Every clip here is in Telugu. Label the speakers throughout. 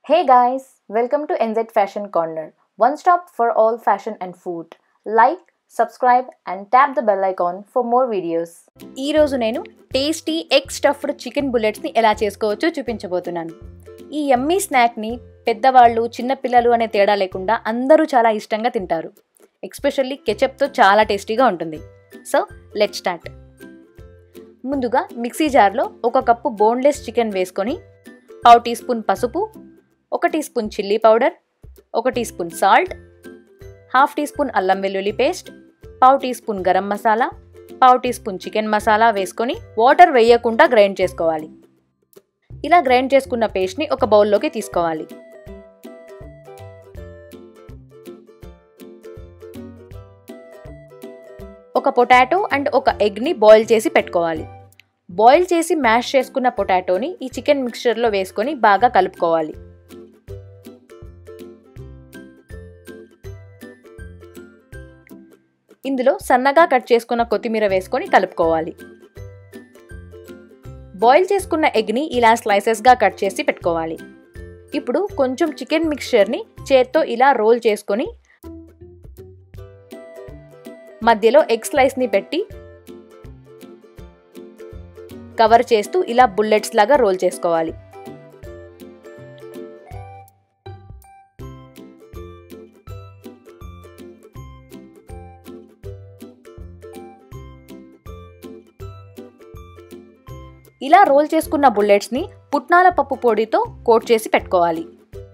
Speaker 1: Hey guys, welcome to NZ Fashion Corner, one stop for all fashion and food. Like, subscribe, and tap the bell icon for more videos.
Speaker 2: ఈ రోజు నేను టేస్టీ ఎగ్ స్టఫ్డ్ చికెన్ బుల్లెట్స్ని ఎలా చేసుకోవచ్చో చూపించబోతున్నాను ఈ ఎమ్మీ స్నాక్ని పెద్దవాళ్ళు చిన్నపిల్లలు అనే తేడా లేకుండా అందరూ చాలా ఇష్టంగా తింటారు ఎక్స్పెషల్లీ కెచప్తో చాలా టేస్టీగా ఉంటుంది సో లెట్ స్టార్ట్ ముందుగా మిక్సీ జార్లో ఒక కప్పు బోన్లెస్ చికెన్ వేసుకొని పావు టీ స్పూన్ పసుపు ఒక టీ స్పూన్ చిల్లీ పౌడర్ ఒక teaspoon salt half teaspoon అల్లం వెల్లుల్లి పేస్ట్ పావు టీ స్పూన్ గరం మసాలా పావు టీ స్పూన్ చికెన్ మసాలా వేసుకొని వాటర్ వేయకుండా గ్రైండ్ చేసుకోవాలి ఇలా గ్రైండ్ చేసుకున్న పేస్ట్ని ఒక బౌల్లోకి తీసుకోవాలి ఒక పొటాటో అండ్ ఒక ఎగ్ని బాయిల్ చేసి పెట్టుకోవాలి బాయిల్ చేసి మ్యాష్ చేసుకున్న పొటాటోని ఈ చికెన్ మిక్చర్లో వేసుకొని బాగా కలుపుకోవాలి ఇందులో సన్నగా కట్ చేసుకున్న కొత్తిమీర వేసుకొని కలుపుకోవాలి బాయిల్ చేసుకున్న ఎగ్ని ఇలా స్లైసెస్గా కట్ చేసి పెట్టుకోవాలి ఇప్పుడు కొంచెం చికెన్ మిక్చర్ని చేత్తో ఇలా రోల్ చేసుకొని మధ్యలో ఎగ్ స్లైస్ని పెట్టి కవర్ చేస్తూ ఇలా బుల్లెట్స్ లాగా రోల్ చేసుకోవాలి ఇలా రోల్ చేసుకున్న బుల్లెట్స్ని పుట్నాల పప్పు పొడితో కోట్ చేసి పెట్టుకోవాలి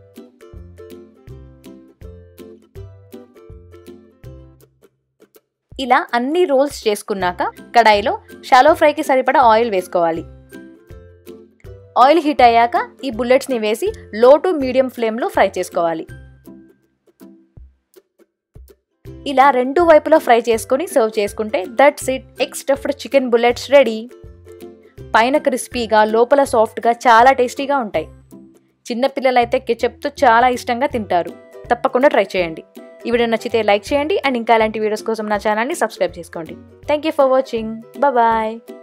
Speaker 2: ఇలా అన్ని రోల్స్ చేసుకున్నాక కడాయిలో షాలో ఫ్రైకి సరిపడా ఆయిల్ వేసుకోవాలి ఆయిల్ హీట్ అయ్యాక ఈ బుల్లెట్స్ని వేసి లో టు మీడియం ఫ్లేమ్లో ఫ్రై చేసుకోవాలి ఇలా రెండు వైపులా ఫ్రై చేసుకొని సర్వ్ చేసుకుంటే that's it egg stuffed chicken bullets ready పైన క్రిస్పీగా లోపల సాఫ్ట్గా చాలా టేస్టీగా ఉంటాయి చిన్నపిల్లలైతే కెచప్తో చాలా ఇష్టంగా తింటారు తప్పకుండా ట్రై చేయండి ఈ వీడియో నచ్చితే లైక్ చేయండి అండ్ ఇంకా ఇలాంటి వీడియోస్ కోసం నా ఛానల్ని సబ్స్క్రైబ్ చేసుకోండి thank you for watching bye